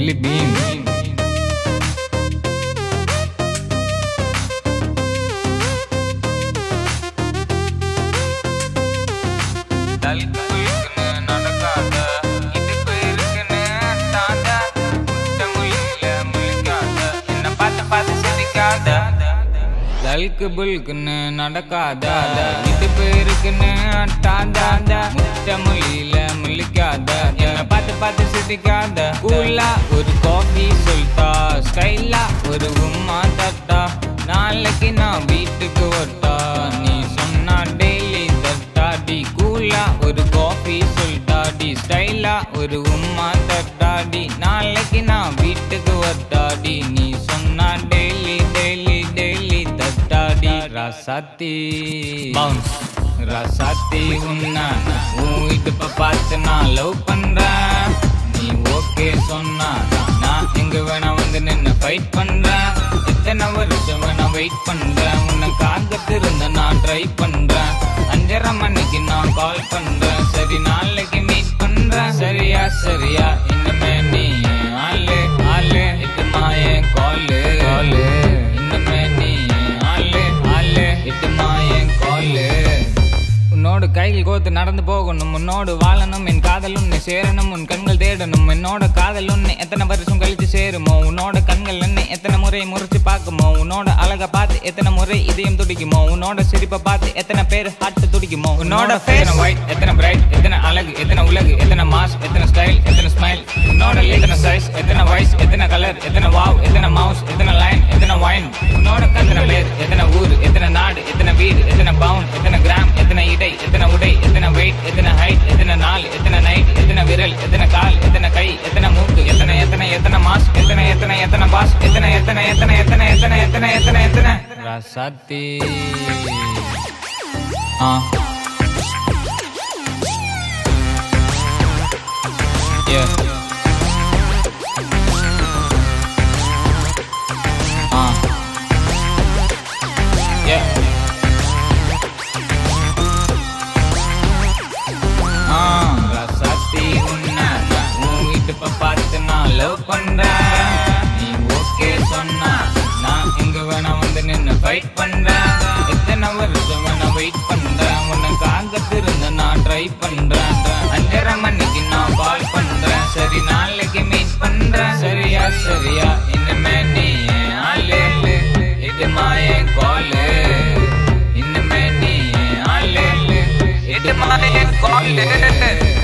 Jelly bean. தல்கு இருக்குன்னு நடக்காத இடுப்பு இருக்குன்னு தாண்ட முட்டை முழியில முழிக்காத என்ன பார்த்து பார்த்து சிரிக்காத தல்கு புல்குன்னு நடக்காத இடுப்பு இருக்குன்னு தாண்ட முட்டை முழியில முழிக்காத என்ன பார்த்து பார்த்து சிரிக்காத கூலா ஒரு காஃபி சொல்லிட்டா ஸ்டைலா ஒரு உம்மா தட்டா நாளைக்கு நான் வீட்டுக்கு வரட்டா நீ சொன்னா டெய்லி தட்டாடி கூலா ஒரு காஃபி சொல்லிட்டாடி ஸ்டைலா ஒரு உம்மா தட்டாடி நாளைக்கு நான் வீட்டுக்கு வரட்டாடி நீ சொன்னா டெய்லி டெய்லி டெய்லி தட்டாடி ரசாத்தி பவுன்ஸ் ரசாத்தி உன்ன உன் இடுப்ப பார்த்து நான் லவ் பண்றேன் நீ ஓகே சொன்னா நான் எங்க வேணா வந்து நின்னு ஃபைட் பண்றேன் எத்தனை வருஷம் வேணா வெயிட் பண்றேன் உனக்காக திருந்த நான் ட்ரை பண்றேன் அஞ்சரை மணிக்கு நான் கால் பண்றேன் சரி நாளைக்கு மீட் பண்றேன் சரியா சரியா இனிமே நீ என் ஆளு ஆளு இதுமா என் காலு காலு இனிமே நீ என் ஆளு ஆளு இதுமா என் காலு உன்னோடு கைகள் கோத்து நடந்து போகணும் உன்னோடு வாழணும் என் காதல் உன்னை சேரணும் உன் கண்கள் தேடணும் என்னோட காதல் உன்னை எத்தனை வருஷம் கழிச்சு சேருமோ உன்னோட கண்கள் என்னை எத்தனை முறை முறிச்சு பார்க்குமோ உன்னோட அழகை பார்த்து எத்தனை முறை இதயம் துடிக்குமோ உன்னோட சிரிப்பை பார்த்து எத்தனை பேர் ஹார்ட் துடிக்குமோ உன்னோட ஃபேஸ் ஒயிட் எத்தனை பிரைட் எத்தனை அழகு எத்தனை உலகு எத்தனை மாஸ் எத்தனை ஸ்டைல் எத்தனை ஸ்மைல் உன்னோட எத்தனை சைஸ் எத்தனை வயசு எத்தனை கலர் எத்தனை வாவ் எத்தனை மவுஸ் எத்தனை லைன் எத்தனை வைன் உன்னோட எத்தனை பேர் எத்தனை ஊர் எத்தனை நாடு எத்தனை வீடு எத்தனை பவுண்ட் எத்தனை கிராம் எத்தனை இடை எத்தனை உடை எத்தனை வெயிட் எத்தனை ஹைட் எத்தனை நாள் எத்தனை நைட் எத்தனை விரல் எத்தனை கால் எத்தனை கை எத்தனை மூக்கு எத்தனை எத்தனை எத்தனை மாஸ் எத்தனை எத்தனை எத்தனை பாஸ் எத்தனை எத்தனை எத்தனை எத்தனை எத்தனை எத்தனை எத்தனை எத்தனை ரசாத்தி ஆ Yeah. Uh. Yeah. Ah, ரசாத்தி உன்னை உன் வீட்டுப்ப பார்த்து நான் லவ் பண்றேன் நீ ஓகே சொன்னா நான் எங்க வேணா வந்து நின்னு ஃபைட் பண்றேன் எத்தனை வருஷம் வேணா வெயிட் பண்றேன் உனக்காக திருந்த நான் ட்ரை பண்றேன் அஞ்சரை மணிக்கு நான் கால் பண்றேன் சரி நாளைக்கு மீட் பண்றேன் சரியா சரியா இனிமே நீ என் ஆளு இதுமா என் காலு இனிமே நீ என் ஆளு இதுமா என் காலு